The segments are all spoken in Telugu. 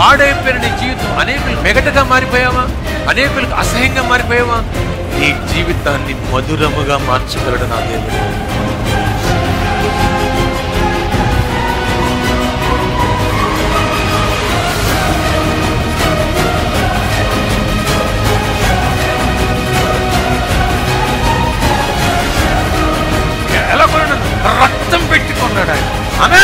పాడైపోయిన నీ జీవితం అనేకులు మెగటగా మారిపోయావా అనేకులకు అసహ్యంగా మారిపోయావా నీ జీవితాన్ని మధురముగా మార్చగలడు నా దేవుడు ఎలా కొన్నాడు రక్తం పెట్టుకున్నాడు ఆయన అనే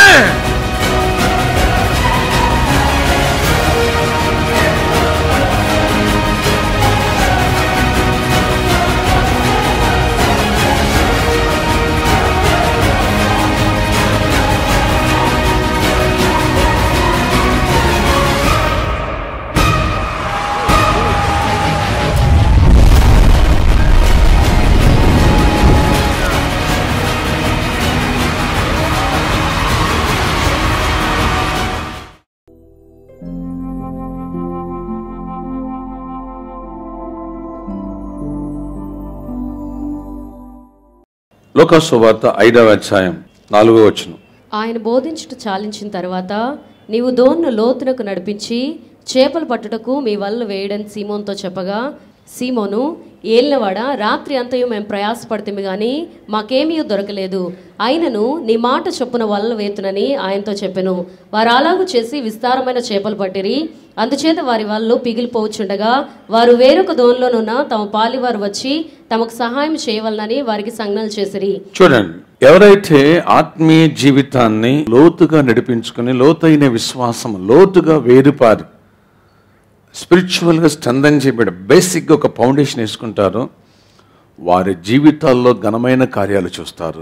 లోకసువార్త ఐదవ అధ్యాయం నాలుగో వచనం ఆయన బోధించుట చాలించిన తర్వాత నీవు దోన్ను లోతునకు నడిపించి చేపలు పట్టుటకు మీ వల్ల వేయడని సీమోన్తో చెప్పగా సీమోను ఏలినవాడ రాత్రి అంతయు మేము ప్రయాసపడితే కానీ మాకేమీ దొరకలేదు అయినను నీ మాట చొప్పున వల్ల వేతునని ఆయనతో చెప్పెను వారు అలాగు చేసి విస్తారమైన చేపలు పట్టిరి అందుచేత వారి వాళ్ళు పిగిలిపోవచ్చుండగా వారు వేరొక దోన్లోనున్న తమ పాలివారు వచ్చి తమకు సహాయం చేయవలనని వారికి సంజ్ఞలు చేసిరి చూడండి ఎవరైతే ఆత్మీయ జీవితాన్ని లోతుగా నడిపించుకుని లోతైన విశ్వాసం లోతుగా వేరుపారి స్పిరిచువల్గా స్ట్రెంథన్ చేయబడి బేసిక్గా ఒక ఫౌండేషన్ వేసుకుంటారో వారి జీవితాల్లో ఘనమైన కార్యాలు చూస్తారు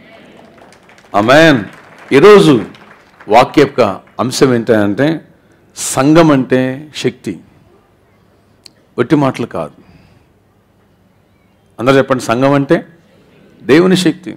అమెన్ ఈరోజు వాక్య యొక్క అంశం ఏంటంటే సంఘం అంటే శక్తి ఒట్టి మాటలు కాదు అందరూ చెప్పండి సంఘం అంటే దేవుని శక్తి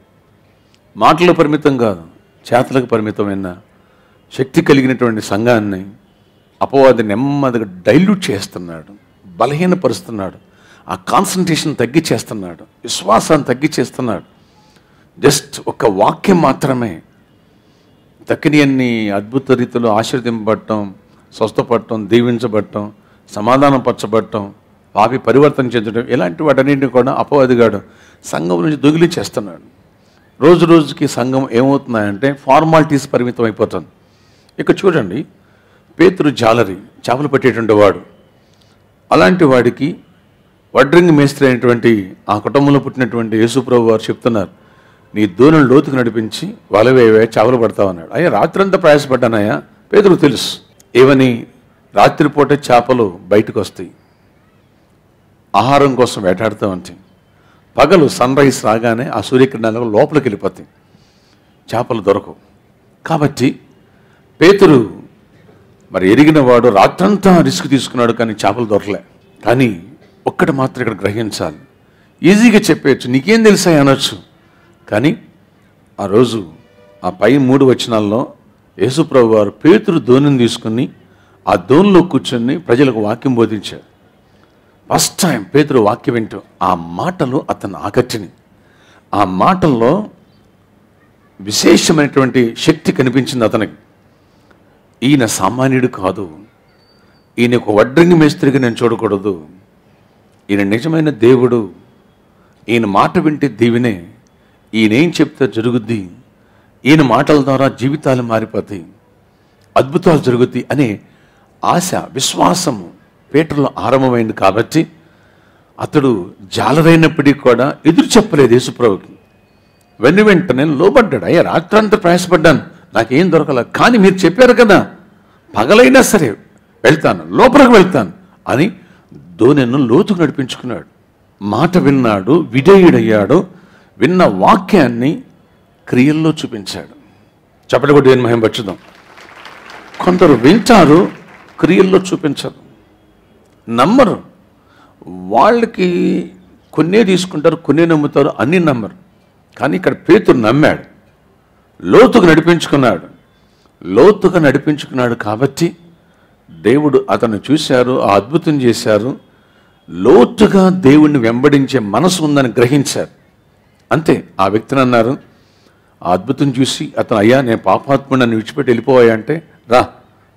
మాటలకు పరిమితం కాదు చేతలకు పరిమితమైన శక్తి కలిగినటువంటి సంఘాన్ని అపవాది నెమ్మదిగా డైల్యూట్ చేస్తున్నాడు బలహీనపరుస్తున్నాడు ఆ కాన్సన్ట్రేషన్ తగ్గించేస్తున్నాడు విశ్వాసాన్ని తగ్గించేస్తున్నాడు జస్ట్ ఒక వాక్యం మాత్రమే తక్కిని అన్ని అద్భుత రీతిలో ఆశీర్వదింపబడటం స్వస్థపడటం దీవించబడటం సమాధానం పరచబడటం పాపి పరివర్తన చెందడం ఇలాంటి వాటన్నింటినీ కూడా అపవాదిగాడు సంఘం నుంచి దొగిలి చేస్తున్నాడు రోజు రోజుకి సంఘం ఏమవుతున్నాయంటే ఫార్మాలిటీస్ పరిమితం అయిపోతుంది ఇక చూడండి పేతురు జాలరి చేపలు పట్టేటువంటి వాడు అలాంటి వాడికి వడ్రంగి మేస్త్రి అయినటువంటి ఆ కుటుంబంలో పుట్టినటువంటి యేసుప్రభు వారు చెప్తున్నారు నీ దూరం లోతుకు నడిపించి వలవేవే చేపలు పడతావన్నాడు అయ్యా రాత్రంతా ప్రయాసపడ్డానయ్యా పేదరు తెలుసు ఏమని రాత్రిపూట చేపలు బయటకు వస్తాయి ఆహారం కోసం వేటాడుతూ ఉంటాయి పగలు సన్ రైజ్ రాగానే ఆ సూర్యకిరణాలు లోపలికి వెళ్ళిపోతాయి చేపలు దొరకవు కాబట్టి పేతురు మరి ఎరిగిన వాడు రాత్రంతా రిస్క్ తీసుకున్నాడు కానీ చేపలు దొరకలే కానీ ఒక్కటి మాత్రం ఇక్కడ గ్రహించాలి ఈజీగా చెప్పేయచ్చు నీకేం తెలుసా అనొచ్చు కానీ ఆ రోజు ఆ పై మూడు వచనాల్లో యేసుప్రభు వారు పేతురు ధోనిని తీసుకుని ఆ ధోనిలో కూర్చొని ప్రజలకు వాక్యం బోధించారు ఫస్ట్ టైం పేతురు వాక్యం వింటూ ఆ మాటలు అతను ఆకర్షణి ఆ మాటల్లో విశేషమైనటువంటి శక్తి కనిపించింది అతనికి ఈయన సామాన్యుడు కాదు ఈయన ఒక వడ్రంగి మేస్త్రిగా నేను చూడకూడదు ఈయన నిజమైన దేవుడు ఈయన మాట వింటే దీవినే ఈయన ఏం చెప్తే జరుగుద్ది ఈయన మాటల ద్వారా జీవితాలు మారిపోతాయి అద్భుతాలు జరుగుతాయి అనే ఆశ విశ్వాసము పేటలో ఆరంభమైంది కాబట్టి అతడు జాలరైనప్పటికీ కూడా ఎదురు చెప్పలేదు యేసుప్రభుకి వెన్ను వెంటనే లోబడ్డాడు అయ్యా రాత్రంతా ప్రయాసపడ్డాను నాకేం దొరకల కానీ మీరు చెప్పారు కదా పగలైనా సరే వెళ్తాను లోపలికి వెళ్తాను అని దోనెను లోతుకు నడిపించుకున్నాడు మాట విన్నాడు విధేయుడయ్యాడు విన్న వాక్యాన్ని క్రియల్లో చూపించాడు చెప్పటి కూడా దేని మహిమ పచ్చుదాం కొందరు వింటారు క్రియల్లో చూపించరు నమ్మరు వాళ్ళకి కొన్నే తీసుకుంటారు కొన్నే నమ్ముతారు అన్నీ నమ్మరు కానీ ఇక్కడ పేతురు నమ్మాడు లోతుకు నడిపించుకున్నాడు లోతుగా నడిపించుకున్నాడు కాబట్టి దేవుడు అతను చూశారు ఆ అద్భుతం చేశారు లోతుగా దేవుణ్ణి వెంబడించే మనసు ఉందని గ్రహించారు అంతే ఆ వ్యక్తిని అన్నారు ఆ అద్భుతం చూసి అతను అయ్యా నేను పాపాత్ముడు నన్ను విడిచిపెట్టి వెళ్ళిపోయా అంటే రా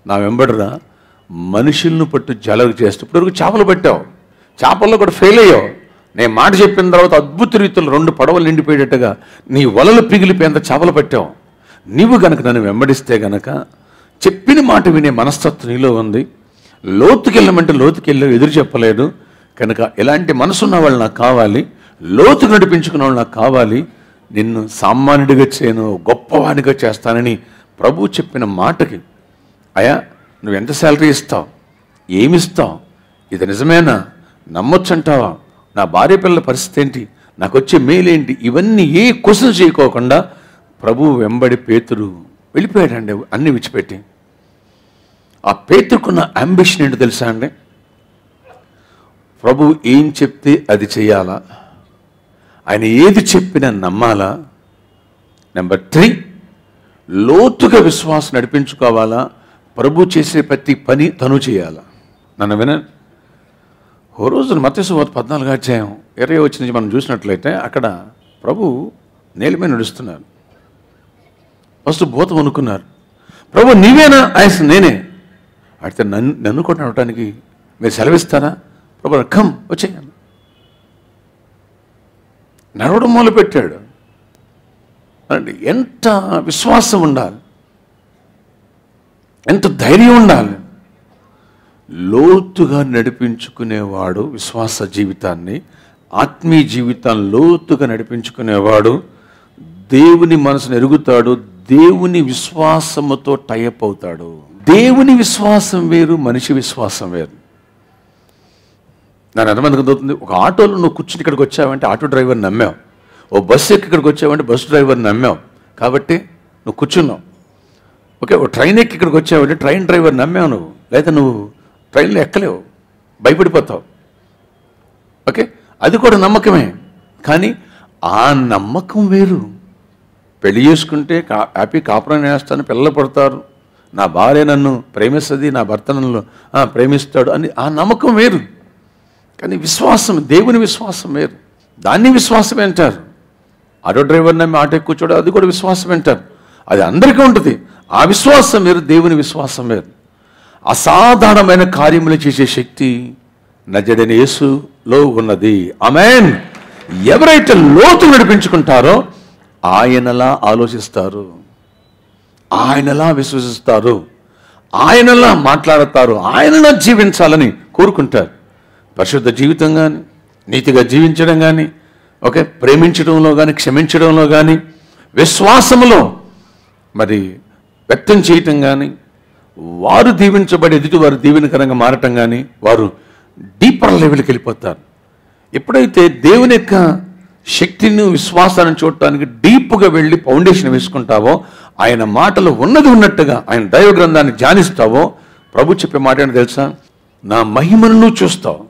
నా వెంబడరా మనుషులను పట్టు జలగు చేస్తూ ఇప్పటివరకు చేపలు పట్టావు చేపల్లో కూడా ఫెయిల్ అయ్యావు నేను మాట చెప్పిన తర్వాత అద్భుత రీతిలో రెండు పడవలు నిండిపోయేటట్టుగా నీ వలలు పిగిలిపోయేంత చేపలు పట్టావు నీవు గనక నన్ను వెంబడిస్తే గనక చెప్పిన మాట వినే మనస్తత్వం నీలో ఉంది లోతుకెళ్ళమంటే లోతుకెళ్ళి ఎదురు చెప్పలేదు కనుక ఇలాంటి మనసున్న వాళ్ళు నాకు కావాలి లోతుకు నడిపించుకున్న వాళ్ళు నాకు కావాలి నిన్ను సామాన్యుడిగా చేయను గొప్పవాడిగా చేస్తానని ప్రభు చెప్పిన మాటకి అయా నువ్వు ఎంత శాలరీ ఇస్తావు ఏమిస్తావు ఇది నిజమేనా నమ్మొచ్చంటావా నా భార్య పిల్లల పరిస్థితి ఏంటి నాకు వచ్చే మేలేంటి ఇవన్నీ ఏ క్వశ్చన్ చేయకోకుండా ప్రభు వెంబడి పేతురు వెళ్ళిపోయాడండి అన్ని విడిచిపెట్టి ఆ పేతుకున్న అంబిషన్ ఏంటో తెలుసా అండి ప్రభు ఏం చెప్తే అది చేయాలా ఆయన ఏది చెప్పినా నమ్మాలా నెంబర్ త్రీ లోతుగా విశ్వాసం నడిపించుకోవాలా ప్రభు చేసే ప్రతి పని తను చేయాలా నన్ను విన ఓ రోజున మత్స్యవార్త పద్నాలుగు అధ్యాయం ఇరవై వచ్చి నుంచి మనం చూసినట్లయితే అక్కడ ప్రభు నేల మీద నడుస్తున్నారు ఫస్ట్ భూతం అనుకున్నారు ప్రభు నీవేనా ఆయన నేనే అయితే నన్ను నన్ను కూడా నడవటానికి మీరు సెలవిస్తారా ప్రభు కమ్ వచ్చేయండి నడవడం మొదలుపెట్టాడు అంటే ఎంత విశ్వాసం ఉండాలి ఎంత ధైర్యం ఉండాలి లోతుగా నడిపించుకునేవాడు విశ్వాస జీవితాన్ని ఆత్మీయ జీవితాన్ని లోతుగా నడిపించుకునేవాడు దేవుని మనసును ఎరుగుతాడు దేవుని విశ్వాసముతో టైప్ అవుతాడు దేవుని విశ్వాసం వేరు మనిషి విశ్వాసం వేరు నాకు ఎంతమందికి అవుతుంది ఒక ఆటోలో నువ్వు కూర్చుని ఇక్కడికి వచ్చావంటే ఆటో డ్రైవర్ నమ్మావు ఓ బస్సు ఎక్కి ఇక్కడికి వచ్చావంటే బస్సు డ్రైవర్ నమ్మావు కాబట్టి నువ్వు కూర్చున్నావు ఓకే ఓ ట్రైన్ ఎక్కి ఇక్కడికి వచ్చావంటే ట్రైన్ డ్రైవర్ నమ్మావు నువ్వు లేదా నువ్వు ట్రైన్లో ఎక్కలేవు భయపడిపోతావు ఓకే అది కూడా నమ్మకమే కానీ ఆ నమ్మకం వేరు పెళ్లి చేసుకుంటే కా హ్యాపీ కాపురం వేస్తాను పిల్లలు పడతారు నా భార్య నన్ను ప్రేమిస్తుంది నా భర్త నన్ను ఆ, ప్రేమిస్తాడు అని ఆ నమ్మకం వేరు కానీ విశ్వాసం దేవుని విశ్వాసం వేరు దాన్ని విశ్వాసం అంటారు ఆటో డ్రైవర్ నమ్మి ఆటో ఎక్కువ కూర్చోడు అది కూడా విశ్వాసం అంటారు అది అందరికీ ఉంటుంది ఆ విశ్వాసం వేరు దేవుని విశ్వాసం వేరు అసాధారణమైన కార్యములు చేసే శక్తి నజడని యేసులో ఉన్నది ఆమెన్ ఎవరైతే లోతు నడిపించుకుంటారో ఆయనలా ఆలోచిస్తారు ఆయనలా విశ్వసిస్తారు ఆయనలా మాట్లాడతారు ఆయనలా జీవించాలని కోరుకుంటారు పరిశుద్ధ జీవితం కానీ నీతిగా జీవించడం కానీ ఓకే ప్రేమించడంలో కానీ క్షమించడంలో కానీ విశ్వాసములో మరి వ్యక్తం చేయటం కానీ వారు దీవించబడి ఎదుటి వారు దీవెనకరంగా మారటం కానీ వారు డీపర్ లెవెల్కి వెళ్ళిపోతారు ఎప్పుడైతే దేవుని యొక్క శక్తిని విశ్వాసాన్ని చూడటానికి డీప్గా వెళ్ళి ఫౌండేషన్ వేసుకుంటావో ఆయన మాటలు ఉన్నది ఉన్నట్టుగా ఆయన దైవ గ్రంథాన్ని ధ్యానిస్తావో ప్రభు చెప్పే మాట ఏంటో తెలుసా నా మహిమలను చూస్తావు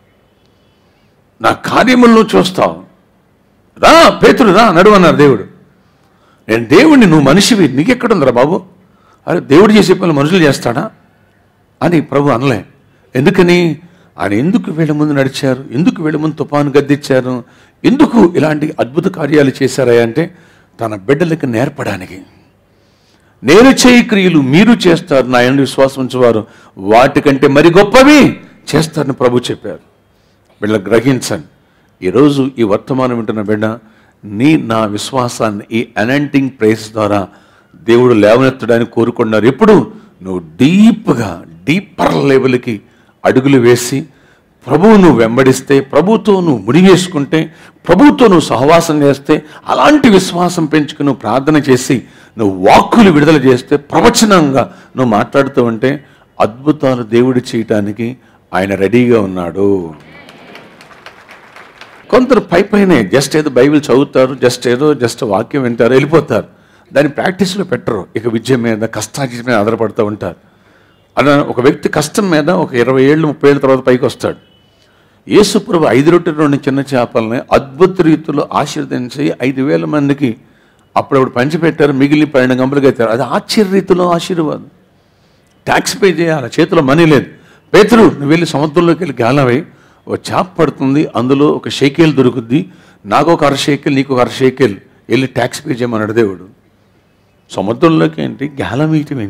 నా కార్యములను చూస్తావు రా పేతుడు రా నడువన్నారు దేవుడు నేను దేవుడిని నువ్వు మనిషివి నీకెక్కడుందిరా బాబు అరే దేవుడు చేసే పనులు మనుషులు చేస్తాడా అని ప్రభు అనలే ఎందుకని ఆయన ఎందుకు వీళ్ళ ముందు నడిచారు ఎందుకు వీళ్ళ ముందు తుఫాను గద్దిచ్చారు ఎందుకు ఇలాంటి అద్భుత కార్యాలు చేశారా అంటే తన బిడ్డలకు నేర్పడానికి నేను చేయి క్రియలు మీరు చేస్తారు నా ఎందు విశ్వాసం ఉంచేవారు వాటికంటే మరి గొప్పవి చేస్తారని ప్రభు చెప్పారు వీళ్ళ గ్రహించండి ఈరోజు ఈ వర్తమానం వింటున్న బిడ్డ నీ నా విశ్వాసాన్ని ఈ అనంటింగ్ ప్రేస్ ద్వారా దేవుడు లేవనెత్తడానికి కోరుకున్నారు ఎప్పుడు నువ్వు డీప్గా డీపర్ లెవెల్కి అడుగులు వేసి ప్రభువు నువ్వు వెంబడిస్తే ప్రభుతో నువ్వు ముడివేసుకుంటే ప్రభుతో నువ్వు సహవాసం చేస్తే అలాంటి విశ్వాసం పెంచుకుని నువ్వు ప్రార్థన చేసి నువ్వు వాక్కులు విడుదల చేస్తే ప్రవచనంగా నువ్వు మాట్లాడుతూ ఉంటే అద్భుతాలు దేవుడు చేయటానికి ఆయన రెడీగా ఉన్నాడు కొందరు పై పైనే జస్ట్ ఏదో బైబిల్ చదువుతారు జస్ట్ ఏదో జస్ట్ వాక్యం వింటారు వెళ్ళిపోతారు దాన్ని ప్రాక్టీస్లో పెట్టరు ఇక విద్య మీద కష్టార్జిత మీద ఆధారపడుతూ ఉంటారు అలా ఒక వ్యక్తి కష్టం మీద ఒక ఇరవై ఏళ్ళు ముప్పై ఏళ్ళ తర్వాత పైకి వస్తాడు యేసుప్రభు ఐదు రొట్టెలు రెండు చిన్న చేపలని అద్భుత రీతిలో ఆశీర్వదించి ఐదు వేల మందికి అప్పుడప్పుడు పంచిపెట్టారు మిగిలిన పన్నెండు గంపలుగా ఎత్తారు అది ఆశ్చర్య రీతిలో ఆశీర్వాదం ట్యాక్స్ పే చేయాలి చేతిలో మనీ లేదు పేతురు నువ్వు వెళ్ళి సముద్రంలోకి వెళ్ళి గాలవై ఓ చేప పడుతుంది అందులో ఒక షేకేల్ దొరుకుద్ది నాకు ఒక అర షేకెల్ నీకు ఒక అర షేకెల్ వెళ్ళి ట్యాక్స్ పే చేయమన్నాడు దేవుడు సముద్రంలోకి ఏంటి గాలం వేయటం ఏంటి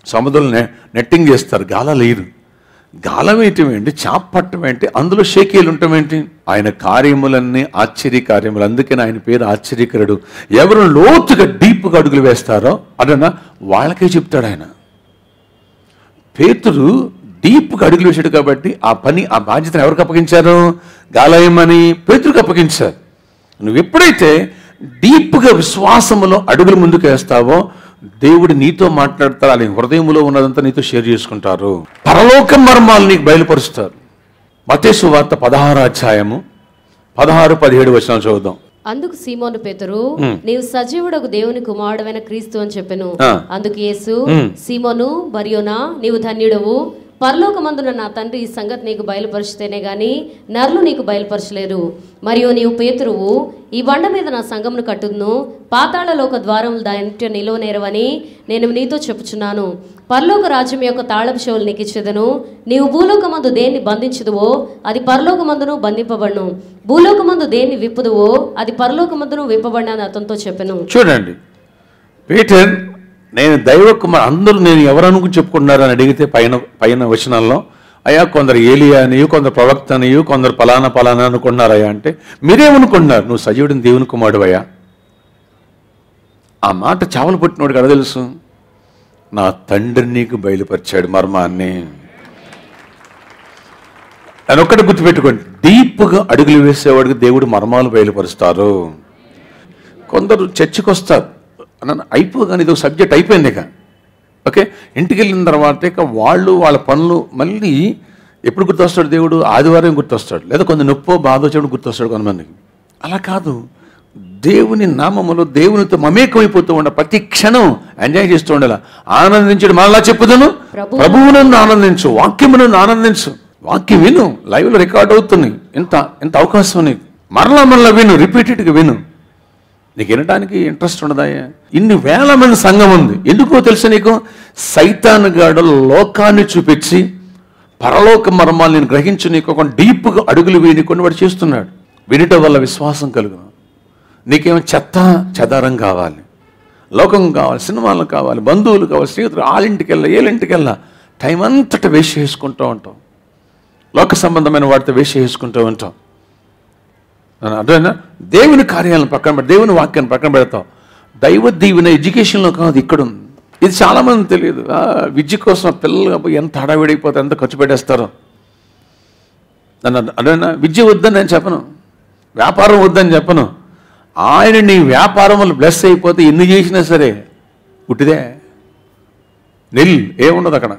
సముద్రంలో నె- నెట్టింగ్ చేస్తారు గాలం లేదు గాలం వేయటం ఏంటి చాప పట్టడం ఏంటి అందులో షేకీలు ఉండటం ఏంటి ఆయన కార్యములన్నీ ఆశ్చర్య కార్యములు అందుకని ఆయన పేరు ఆశ్చర్యకరుడు ఎవరు లోతుగా డీప్గా అడుగులు వేస్తారో అదన వాళ్ళకే చెప్తాడు ఆయన పేతురు డీప్గా అడుగులు వేశాడు కాబట్టి ఆ పని ఆ బాధ్యతను ఎవరికి అప్పగించారు గాలయమని పేతురికి అప్పగించారు నువ్వు ఎప్పుడైతే డీప్గా విశ్వాసములో అడుగులు ముందుకు వేస్తావో దేవుడు నీతో మాట్లాడతారు ఆయన హృదయంలో ఉన్నదంతా నీతో షేర్ చేసుకుంటారు పరలోక మర్మాలు నీకు బయలుపరుస్తారు మతేసు వార్త పదహారు అధ్యాయము పదహారు పదిహేడు వచనాలు చదువుదాం అందుకు సీమోను పేతురు నీవు సజీవుడకు దేవుని కుమారుడమైన క్రీస్తు అని చెప్పెను ఆ. అందుకు యేసు సీమోను బరియోనా నీవు ధన్యుడవు పరలోకమందున నా తండ్రి ఈ సంగతి నీకు బయలుపరిచితేనే గాని నరులు నీకు బయలుపరచలేరు మరియు నీవు పేతురువు ఈ బండ మీద నా సంగమును కట్టుదును పాతాళలోక ద్వారములు దాని నిలువనేరవని నేను నీతో చెప్పుచున్నాను పరలోక రాజ్యం యొక్క తాళపు చెవులు నీకు ఇచ్చేదను నీవు భూలోకమందు దేన్ని బంధించదువో అది పరలోకమందును బంధింపబడును భూలోకమందు దేన్ని విప్పుదువో అది పరలోకమందును విప్పబడిన అతనితో చెప్పెను చూడండి పీటర్ నేను దైవ కుమార్ అందరూ నేను ఎవరు అనుకుని చెప్పుకుంటున్నారు అని అడిగితే పైన పైన వచనాల్లో అయ్యా కొందరు ఏలియా అనియు కొందరు ప్రవక్త అనియు కొందరు పలానా పలానా అనుకున్నారయ్యా అంటే మీరేమనుకున్నారు నువ్వు సజీవుడిని దేవుని కుమారుడు అయ్యా ఆ మాట చావలు పుట్టినోడు కదా తెలుసు నా తండ్రి నీకు బయలుపరిచాడు మర్మాన్ని అని ఒక్కటి గుర్తుపెట్టుకోండి డీప్గా అడుగులు వేసేవాడికి దేవుడు మర్మాలు బయలుపరుస్తారు కొందరు చర్చికి వస్తారు అన్న అయిపోగానే ఇది ఒక సబ్జెక్ట్ అయిపోయింది ఇక ఓకే ఇంటికి వెళ్ళిన తర్వాత ఇక వాళ్ళు వాళ్ళ పనులు మళ్ళీ ఎప్పుడు గుర్తొస్తాడు దేవుడు ఆదివారం గుర్తొస్తాడు లేదా కొంత నొప్పో బాధ వచ్చేప్పుడు గుర్తొస్తాడు కొంతమందికి అలా కాదు దేవుని నామములో దేవునితో మమేకమైపోతూ ఉండ ప్రతి క్షణం ఎంజాయ్ చేస్తూ ఉండాల ఆనందించడు మరలా చెప్పుదను ప్రభు- ప్రభువునందు ఆనందించు వాక్యమునందు ఆనందించు వాక్యం విను లైవ్లో రికార్డ్ అవుతుంది ఇంత ఇంత అవకాశం నీకు మరలా మరలా విను రిపీటెడ్గా విను నీకు వినడానికి ఇంట్రెస్ట్ ఉండదాయా ఇన్ని వేల మంది సంఘం ఉంది ఎందుకో తెలుసు నీకు సైతాన్ గాడు లోకాన్ని చూపించి పరలోక మర్మాలు నేను గ్రహించి నీకు ఒక డీప్గా అడుగులు వేయని కొన్ని వాడు చేస్తున్నాడు వినటం వల్ల విశ్వాసం కలుగును నీకేమో చెత్త చెదారం కావాలి లోకం కావాలి సినిమాలు కావాలి బంధువులు కావాలి స్నేహితులు వాళ్ళింటికి వెళ్ళా ఏళ్ళింటికి వెళ్ళా టైం అంతటా వేస్ట్ చేసుకుంటూ ఉంటాం లోక సంబంధమైన వాటితో వేస్ట్ చేసుకుంటూ ఉంటాం అర్థమైనా దేవుని కార్యాలను పక్కన పెడతాం దేవుని వాక్యాన్ని పక్కన పెడతాం దైవ దీవెన ఎడ్యుకేషన్లో కాదు ఇక్కడ ఉంది ఇది చాలా మంది తెలియదు ఆ, విద్య కోసం ఆ పిల్లలు అబ్బో ఎంత హడావిడైపోతే ఎంత ఖర్చు పెట్టేస్తారో నన్ను అర్థమైనా విద్య వద్దని నేను చెప్పను వ్యాపారం వద్దని చెప్పను ఆయన నీ వ్యాపారం వల్ల బ్లెస్ అయిపోతే ఎన్ని చేసినా సరే ఉట్టిదే నిల్ ఏముండదు అక్కడ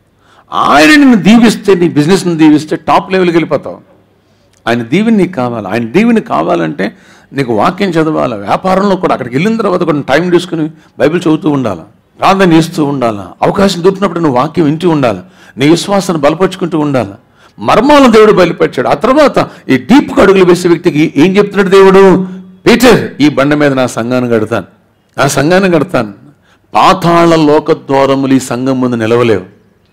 ఆయన నిన్ను దీవిస్తే నీ బిజినెస్ని దీవిస్తే టాప్ లెవెల్కి వెళ్ళిపోతావు ఆయన దీవెని నీకు కావాలి ఆయన దీవెని కావాలంటే నీకు వాక్యం చదవాలి వ్యాపారంలో కూడా అక్కడికి వెళ్ళిన తర్వాత కొన్ని టైం తీసుకుని బైబిల్ చదువుతూ ఉండాలి ప్రార్థన చేస్తూ ఉండాలి అవకాశం దొరికినప్పుడు నువ్వు వాక్యం వింటూ ఉండాలి నీ విశ్వాసాన్ని బలపరుచుకుంటూ ఉండాలి మర్మాలను దేవుడు బయలుపరిచాడు ఆ తర్వాత ఈ డీప్ అడుగులు వేసే వ్యక్తికి ఏం చెప్తున్నాడు దేవుడు పీటర్ ఈ బండ మీద నా సంఘాన్ని కడతాను నా సంఘాన్ని కడతాను పాతాళ లోక ద్వారములు ఈ సంఘం ముందు నిలవలేవు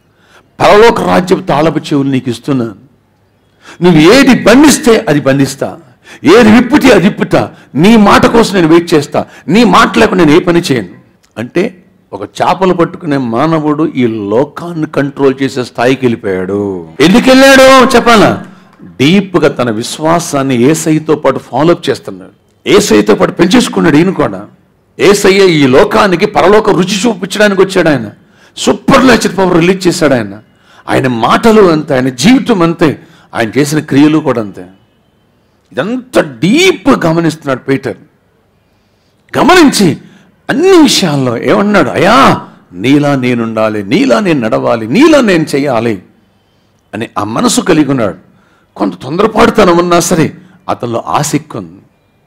పరలోక రాజ్యపు తాళపు చెవులు నీకు ఇస్తున్నాను నువ్వు ఏది బంధిస్తే అది బంధిస్తా ఏది విప్పుతే అది విప్పుతా నీ మాట కోసం నేను వెయిట్ చేస్తా నీ మాట లేకుండా నేను ఏ పని చేయను అంటే ఒక చేపలు పట్టుకునే మానవుడు ఈ లోకాన్ని కంట్రోల్ చేసే స్థాయికి వెళ్ళిపోయాడు ఎందుకు వెళ్ళాడు చెప్పాలా డీప్గా తన విశ్వాసాన్ని ఏసైతో పాటు ఫాలోఅప్ చేస్తున్నాడు ఏసైతో పాటు పెంచేసుకున్నాడు ఈయన కూడా ఏసయ్య ఈ లోకానికి పరలోక రుచి చూపించడానికి వచ్చాడు ఆయన సూపర్ నేచర్ పవర్ రిలీజ్ చేశాడు ఆయన ఆయన మాటలు అంతే ఆయన జీవితం అంతే ఆయన చేసిన క్రియలు కూడా అంతే ఇదంతా డీప్ గమనిస్తున్నాడు పీటర్ గమనించి అన్ని విషయాల్లో ఏమన్నాడు అయ్యా నీలా నేనుండాలి నీలా నేను నడవాలి నీలా నేను చేయాలి అని ఆ మనసు కలిగి ఉన్నాడు కొంత తొందరపాటుతనం ఉన్నా సరే అతనిలో ఆసక్తి ఉంది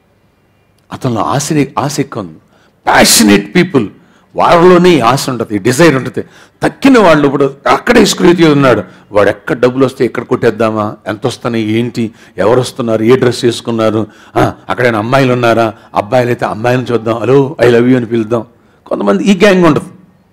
అతనిలో ఆశ ఆసక్తి ఉంది ప్యాషనేట్ పీపుల్ వారిలోనే ఈ ఆశ ఉంటుంది డిజైర్ ఉంటుంది తక్కిన వాళ్ళు ఇప్పుడు అక్కడే స్క్రూతి ఉన్నాడు వాడు ఎక్కడ డబ్బులు వస్తే ఎక్కడ కొట్టేద్దామా ఎంత వస్తున్నాయి ఏంటి ఎవరు వస్తున్నారు ఏ డ్రెస్ వేసుకున్నారు ఆ, అక్కడైనా అమ్మాయిలు ఉన్నారా అబ్బాయిలు అయితే అమ్మాయిలను చూద్దాం హలో ఐ లవ్ యూ అని పిలుద్దాం కొంతమంది ఈ గ్యాంగ్ ఉండదు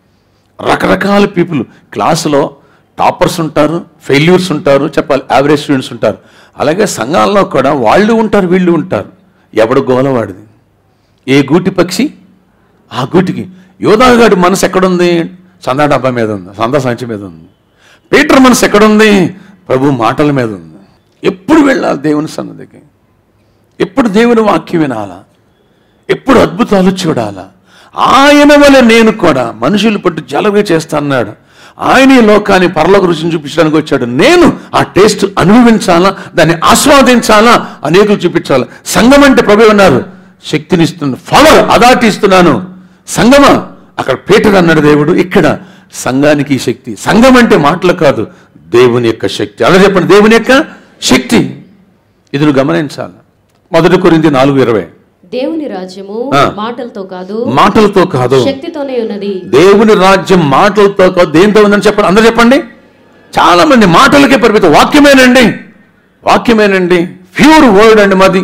రకరకాల పీపుల్ క్లాసులో టాపర్స్ ఉంటారు ఫెయిల్యూర్స్ ఉంటారు చెప్పాలి యావరేజ్ స్టూడెంట్స్ ఉంటారు అలాగే సంఘాల్లో కూడా వాళ్ళు ఉంటారు వీళ్ళు ఉంటారు ఎవడు గోలవాడిది ఏ గూటి పక్షి ఆ గూటికి యోధాగాడి మనసు ఎక్కడుంది సందా డబ్బా మీద ఉంది సందా సంచి మీద ఉంది పీటర్ మనసు ఎక్కడుంది ప్రభు మాటల మీద ఉంది ఎప్పుడు వెళ్ళాలి దేవుని సన్నదికి ఎప్పుడు దేవుని వాక్యం వినాలా ఎప్పుడు అద్భుతాలు చూడాలా ఆయన వల్ల నేను కూడా మనుషులు పట్టు జలవే చేస్తాన్నాడు ఆయన ఈ లోకాన్ని పరలోక రుచిని చూపించడానికి వచ్చాడు నేను ఆ టేస్ట్ అనుభవించాలా దాన్ని ఆస్వాదించాలా అనేకులు చూపించాలా సంఘం అంటే ప్రభు ఉన్నారు శక్తినిస్తున్నాను ఫవర్ అదాటి ఇస్తున్నాను సంగమా అక్కడ పీటర్ అన్నాడు దేవుడు ఇక్కడ సంఘానికి ఈ శక్తి సంఘం అంటే మాటలు కాదు దేవుని యొక్క శక్తి అలా చెప్పండి దేవుని యొక్క శక్తి ఇది నువ్వు గమనించాలి మొదటి కొరింది నాలుగు ఇరవై దేవుని రాజ్యము ఆ. మాటలతో కాదు మాటలతో కాదు శక్తితోనే ఉన్నది దేవుని రాజ్యం మాటలతో కాదు దేంతో ఉందని చెప్పండి అందరూ చెప్పండి చాలా మంది మాటలకే పరిమితం వాక్యమేనండి వాక్యమేనండి ప్యూర్ వర్డ్ అండి మాది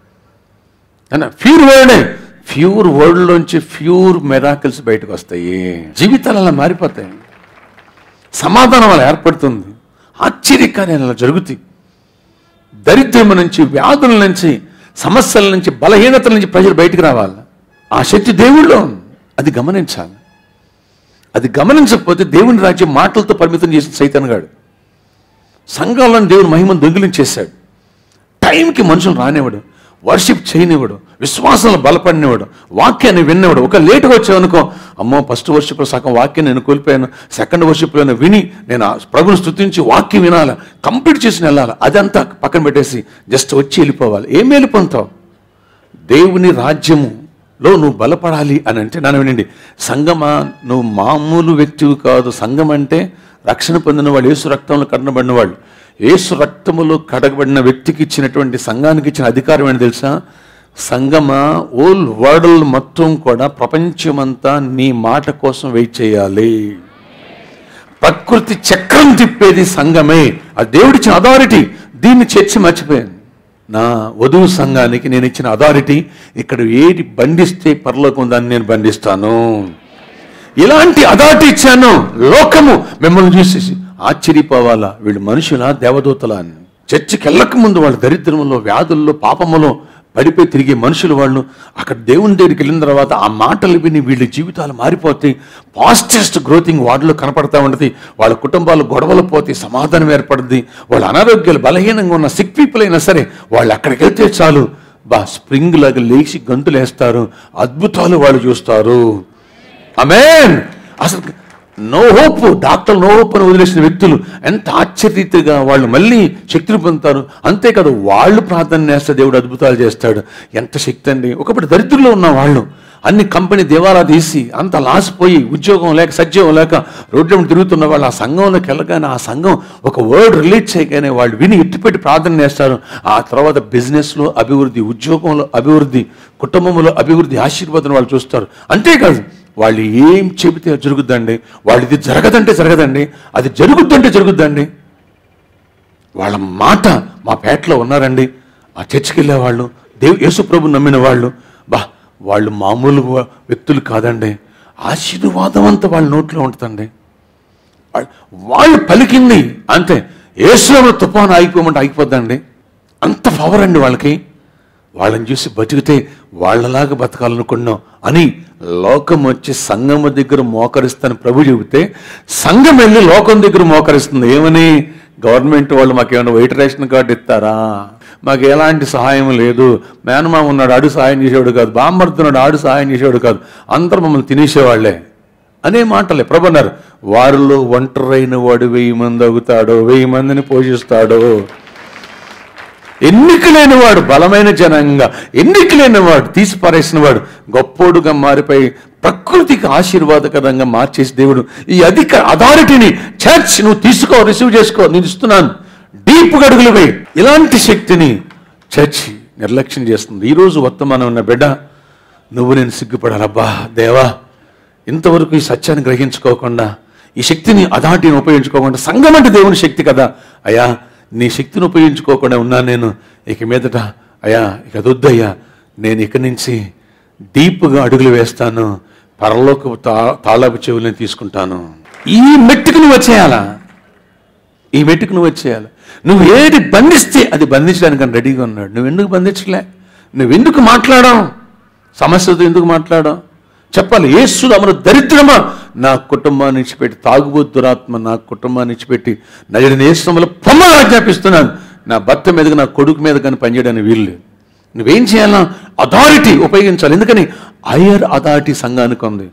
ప్యూర్ వర్డే ప్యూర్ వర్డ్ లోంచి ప్యూర్ మెరాకిల్స్ బయటకు వస్తాయి జీవితాలు అలా మారిపోతాయి సమాధానం అలా ఏర్పడుతుంది ఆశ్చర్యకార్యాలు అలా జరుగుతాయి దరిద్రం నుంచి వ్యాధుల నుంచి సమస్యల నుంచి బలహీనతల నుంచి ప్రజలు బయటికి రావాలి ఆ శక్తి దేవుళ్ళో ఉంది అది గమనించాలి అది గమనించకపోతే దేవుని రాజ్యం మాటలతో పరిమితం చేసిన సైతాన్ గాడు సంఘాలను దేవుని మహిమను దొంగిలించేశాడు టైంకి మనుషులు రానివ్వడు వర్షిప్ చేయనివ్వడు విశ్వాసంలో బలపడినవాడు వాక్యాన్ని విన్నవాడు ఒక లేటుగా వచ్చావనుకో అమ్మో ఫస్ట్ వర్షిప్లో సగం వాక్యం నేను కోల్పోయాను సెకండ్ వర్షిప్లో విని నేను ఆ ప్రభుని స్తుతించి వాక్యం వినాలి కంప్లీట్ చేసి వెళ్ళాలి అదంతా పక్కన పెట్టేసి జస్ట్ వచ్చి వెళ్ళిపోవాలి ఏం వెళ్ళిపోతావు దేవుని రాజ్యములో నువ్వు బలపడాలి అని అంటే నన్ను వినండి సంగమా నువ్వు మామూలు వ్యక్తివి కాదు సంఘం అంటే రక్షణ పొందిన వాళ్ళు యేసు రక్తంలో కడనబడిన వాళ్ళు యేసు రక్తములో కడగబడిన వ్యక్తికి ఇచ్చినటువంటి సంఘానికి ఇచ్చిన అధికారం ఏంటి తెలుసా సంగమా ఓల్ వరల్డ్ మొత్తం కూడా ప్రపంచమంతా నీ మాట కోసం వెయిట్ చేయాలి ప్రకృతి చక్రం తిప్పేది సంఘమే ఆ దేవుడిచ్చిన అథారిటీ దీన్ని చర్చి మర్చిపోయాను నా వధువు సంఘానికి నేను ఇచ్చిన అథారిటీ ఇక్కడ ఏది బంధిస్తే పరలోకం దాన్ని నేను బంధిస్తాను ఇలాంటి అథారిటీ ఇచ్చాను లోకము మిమ్మల్ని చూసేసి ఆశ్చర్యపోవాలా వీళ్ళు మనుషులా దేవదూతలా అని చర్చికి వెళ్ళక ముందు వాళ్ళ దరిద్రములో వ్యాధుల్లో పాపములో పడిపోయి తిరిగే మనుషులు వాళ్ళు అక్కడ దేవుని దగ్గరికి వెళ్ళిన తర్వాత ఆ మాటలు విని వీళ్ళ జీవితాలు మారిపోతాయి ఫాస్టెస్ట్ గ్రోతింగ్ వాటిలో కనపడతా ఉంటుంది వాళ్ళ కుటుంబాలు గొడవలు పోతాయి సమాధానం ఏర్పడుద్ది వాళ్ళ అనారోగ్యాలు బలహీనంగా ఉన్న సిక్ పీపుల్ అయినా సరే వాళ్ళు అక్కడికి వెళ్తే చాలు బా స్ప్రింగ్ లాగా లేచి గంతులు వేస్తారు అద్భుతాలు వాళ్ళు చూస్తారు అమేన్ అసలు no hope doctor no hope అని వదిలేసిన వ్యక్తులు ఎంత ఆశ్చర్యరీతిగా వాళ్ళు మళ్ళీ శక్తిని పొందుతారు అంతేకాదు వాళ్ళు ప్రార్థన చేస్తే దేవుడు అద్భుతాలు చేస్తాడు ఎంత శక్తి అండి ఒకప్పుడు దరిద్రుల్లో ఉన్న వాళ్ళు అన్ని కంపెనీ దేవాలా తీసి అంత లాస్ పోయి ఉద్యోగం లేక సద్యోగం లేక రోడ్ల మీద తిరుగుతున్న వాళ్ళు ఆ సంఘంలోకి వెళ్ళగానే ఆ సంఘం ఒక వర్డ్ రిలీజ్ చేయగానే వాళ్ళు విని ఎత్తిపెట్టి ప్రార్థన చేస్తారు ఆ తర్వాత బిజినెస్లో అభివృద్ధి ఉద్యోగంలో అభివృద్ధి కుటుంబంలో అభివృద్ధి ఆశీర్వాదం వాళ్ళు చూస్తారు అంతేకాదు వాళ్ళు ఏం చెబితే అది జరుగుద్దండి వాళ్ళు ఇది జరగదంటే జరగదండి అది జరుగుద్దంటే జరుగుద్దండి వాళ్ళ మాట మా పేటలో ఉన్నారండి ఆ చర్చికి వెళ్ళే వాళ్ళు దేవు యేసుప్రభు నమ్మిన వాళ్ళు బా వాళ్ళు మామూలు వ్యక్తులు కాదండి ఆశీర్వాదం అంతా వాళ్ళ నోట్లో ఉంటుందండి వాళ్ళ- వాళ్ళు పలికింది అంతే యేసులో తుఫాను ఆగిపోమంటే ఆగిపోద్దండి అంత పవర్ అండి వాళ్ళకి వాళ్ళని చూసి బతికితే వాళ్ళలాగా బతకాలనుకున్నాం అని లోకం వచ్చి సంఘం దగ్గర మోకరిస్తాను ప్రభు చెబితే సంఘం వెళ్ళి లోకం దగ్గర మోకరిస్తుంది ఏమని గవర్నమెంట్ వాళ్ళు మాకు ఏమైనా వైట్ రేషన్ కార్డు ఇస్తారా మాకు ఎలాంటి సహాయం లేదు మేనమామ ఉన్నాడు ఆడు సహాయం చేసేవాడు కాదు బామ్మర్తున్నాడు ఆడు సహాయం చేసేవాడు కాదు అందరూ మమ్మల్ని తినేసేవాళ్లే అనే మాటలే ప్రభు అన్నారు వారిలో ఒంటరైన వాడు వెయ్యి మంది అవుతాడు వెయ్యి మందిని పోషిస్తాడు ఎన్నిక లేనివాడు బలమైన జనంగా ఎన్నిక లేనివాడు తీసి పారేసిన వాడు గొప్పోడుగా మారిపోయి ప్రకృతికి ఆశీర్వాదకరంగా మార్చేసి దేవుడు ఈ అధిక అథారిటీని చర్చ్ నువ్వు తీసుకో రిసీవ్ చేసుకో నేను ఇస్తున్నాను డీప్ గడుగులు వేయి ఇలాంటి శక్తిని చర్చ్ నిర్లక్ష్యం చేస్తుంది ఈరోజు వర్తమానం ఉన్న బిడ్డ నువ్వు నేను సిగ్గుపడాలబ్బా దేవా ఇంతవరకు ఈ సత్యాన్ని గ్రహించుకోకుండా ఈ శక్తిని అధాటిని ఉపయోగించుకోకుండా సంఘం అంటే దేవుని శక్తి కదా అయ్యా నీ శక్తిని ఉపయోగించుకోకుండా ఉన్నాను నేను ఇక మీదట అయ్యా ఇక అది వద్దయ్యా నేను ఇక నుంచి డీప్గా అడుగులు వేస్తాను పరలోక తా తాళాపు చెవులను తీసుకుంటాను ఈ మెట్టుకు నువ్వు వచ్చేయాలా ఈ మెట్టుకు నువ్వు వచ్చేయాలి నువ్వు ఏది బంధిస్తే అది బంధించడానికి అని రెడీగా ఉన్నాడు నువ్వు ఎందుకు బంధించలే నువ్వు ఎందుకు మాట్లాడావు సమస్యతో ఎందుకు మాట్లాడావు చెప్పాలి ఏసు అమలు దరిద్రమా నా కుటుంబాన్ని విడిచిపెట్టి తాగుబోతు దురాత్మ నా కుటుంబాన్ని విడిచిపెట్టి నజడి నేస్తంలో పొమ్మని ఆజ్ఞాపిస్తున్నాను నా భర్త మీదకి నా కొడుకు మీద కానీ పనిచేయడానికి వీలు లేదు నువ్వేం చేయాలన్నా అథారిటీ ఉపయోగించాలి ఎందుకని హయ్యర్ అథారిటీ సంఘానికి ఉంది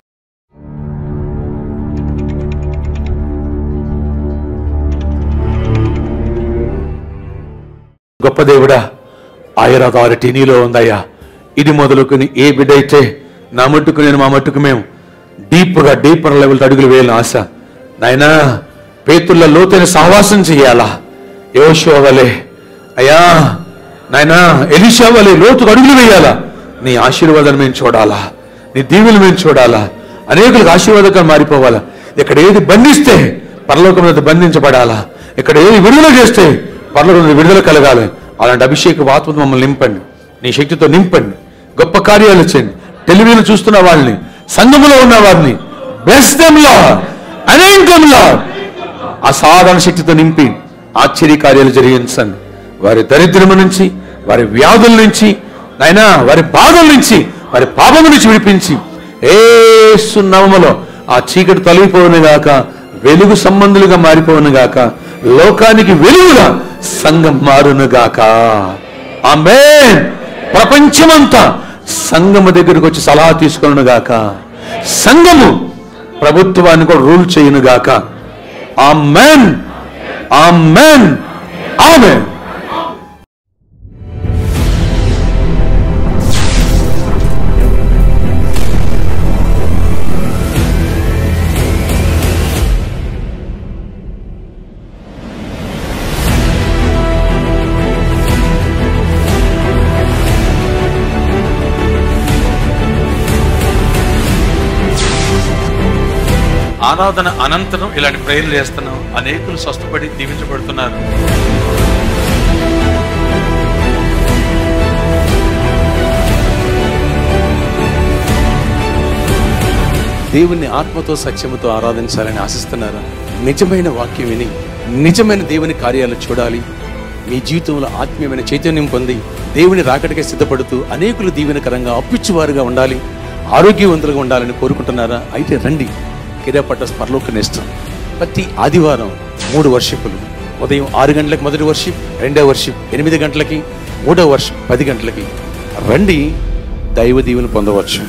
గొప్ప దేవుడా ఆయర్ అథారిటీ నీలో ఉందయ్యా ఇది మొదలుకొని ఏ బిడ్డ అయితే నా మట్టుకు నేను మా మట్టుకు మేము డీప్గా డీపర్ లెవెల్ అడుగులు వేయాలని ఆశ నాయనా పేతుల్లో లోతైన సహవాసం చేయాలా యోషో వలె అయ్యా నాయనా ఎలిషా వలె లోతుకు అడుగులు వేయాలా నీ ఆశీర్వాదాన్ని మేము చూడాలా నీ దీవులు మేము చూడాలా అనేకులకు ఆశీర్వాదకంగా మారిపోవాలా ఇక్కడ ఏది బంధిస్తే పరలోకం మీద బంధించబడాలా ఇక్కడ ఏది విడుదల చేస్తే పరలోకం మీద విడుదల కలగాలి అలాంటి అభిషేక ఆత్మతో మమ్మల్ని నింపండి నీ శక్తితో నింపండి గొప్ప కార్యాలు చేయండి టెలివిజన్ చూస్తున్న వాళ్ళని సంఘములో ఉన్న వారిని బెస్టంలో అనేకంలో అసాధారణ శక్తితో నింపి ఆశ్చర్య కార్యాలు జరిగించండి వారి దరిద్రము నుంచి వారి వ్యాధుల నుంచి నాయనా వారి బాధల నుంచి వారి పాపము నుంచి విడిపించి ఏసు నామములో ఆ చీకటి తొలగిపోవును గాక వెలుగు సంబంధులుగా మారిపోవును గాక లోకానికి వెలుగుగా సంఘం మారును గాక ఆమె ప్రపంచమంతా సంఘము దగ్గరకు వచ్చి సలహా తీసుకును గాక సంఘము ప్రభుత్వాన్ని కూడా రూల్ చేయను గాక ఆమెన్ ఆమెన్ ఆమెన్ ఆరాధన అనంతరం ఇలాంటి ప్రేయర్లు చేస్తున్నాం అనేకులు స్వస్థపడి దీవించబడుతున్నారు దేవుణ్ణి ఆత్మతో సత్యముతో ఆరాధించాలని ఆశిస్తున్నారా నిజమైన వాక్యం విని నిజమైన దేవుని కార్యాలు చూడాలి మీ జీవితంలో ఆత్మీయమైన చైతన్యం పొంది దేవుని రాకడికే సిద్ధపడుతూ అనేకులు దీవెనకరంగా అప్పిచ్చువారుగా ఉండాలి ఆరోగ్యవంతులుగా ఉండాలని కోరుకుంటున్నారా అయితే రండి కిరాపట్ట పరలోక నేస్తం ప్రతి ఆదివారం మూడు వర్షిపులు ఉదయం ఆరు గంటలకు మొదటి వర్షిప్ రెండో వర్షిప్ ఎనిమిది గంటలకి మూడో వర్షిప్ పది గంటలకి రండి దైవ దీవెన పొందవచ్చు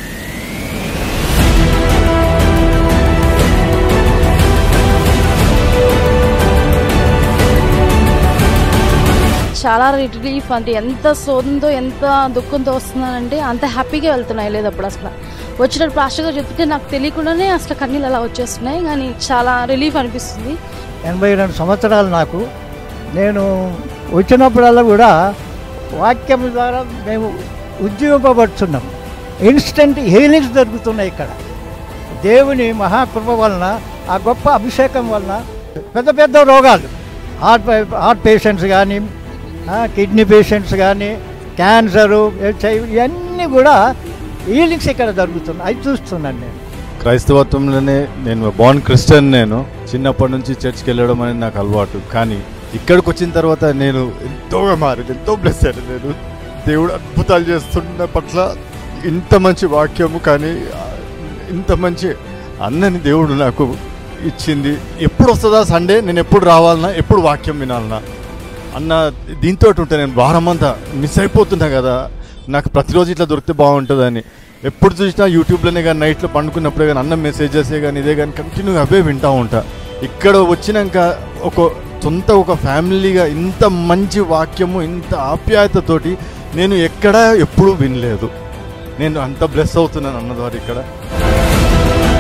చాలా రిలీఫ్ అంటే ఎంత సోదంతో ఎంత దుఃఖంతో వస్తున్నానంటే అంత హ్యాపీగా వెళ్తున్నాయి లేదప్పుడు అసలు వచ్చినప్పుడు పాస్టర్గా చెప్తే నాకు తెలియకుండానే అసలు కన్నీళ్ళు అలా వచ్చేస్తున్నాయి కానీ చాలా రిలీఫ్ అనిపిస్తుంది ఎనభై రెండు సంవత్సరాలు నాకు నేను వచ్చినప్పుడల్లా కూడా వాక్యం ద్వారా మేము ఉద్యోగపడుతున్నాం ఇన్స్టెంట్ హీలింగ్స్ జరుగుతున్నాయి ఇక్కడ దేవుని మహాకృప వలన ఆ గొప్ప అభిషేకం వలన పెద్ద పెద్ద రోగాలు హార్ట్ హార్ట్ పేషెంట్స్ కానీ కిడ్నీ పేషెంట్స్ కానీ క్యాన్సరు హెచ్ఐవి ఇవన్నీ కూడా హీలింగ్స్ ఇక్కడ జరుగుతున్నాయి అవి చూస్తున్నాను నేను క్రైస్తవత్వంలోనే నేను బాన్ క్రిస్టియన్ నేను చిన్నప్పటి నుంచి చర్చ్కి వెళ్ళడం అనేది నాకు అలవాటు కానీ ఇక్కడికి వచ్చిన తర్వాత నేను ఎంతోగా మారాను ఎంతో బ్లెస్ అయ్యాను నేను దేవుడు అద్భుతాలు చేస్తున్న పట్ల ఇంత మంచి వాక్యము కానీ ఆ, ఇంత మంచి అన్నని దేవుడు నాకు ఇచ్చింది ఎప్పుడు వస్తుందా సండే నేను ఎప్పుడు రావాలన్నా ఎప్పుడు వాక్యం వినాలన్నా అన్న దీంతో ఉంటే నేను వారమంతా మిస్ అయిపోతున్నా కదా నాకు ప్రతిరోజు ఇట్లా దొరికితే బాగుంటుందని ఎప్పుడు చూసినా యూట్యూబ్లోనే కానీ నైట్లో పండుకున్నప్పుడే కానీ అన్న మెసేజెసే కానీ ఇదే కానీ కంటిన్యూగా అవే వింటూ ఉంటా ఇక్కడ వచ్చినాక ఒక సొంత ఒక ఫ్యామిలీగా ఇంత మంచి వాక్యము ఇంత ఆప్యాయతతోటి నేను ఎక్కడా ఎప్పుడూ వినలేదు నేను అంత బ్లెస్ అవుతున్నాను అన్న ద్వారా ఇక్కడ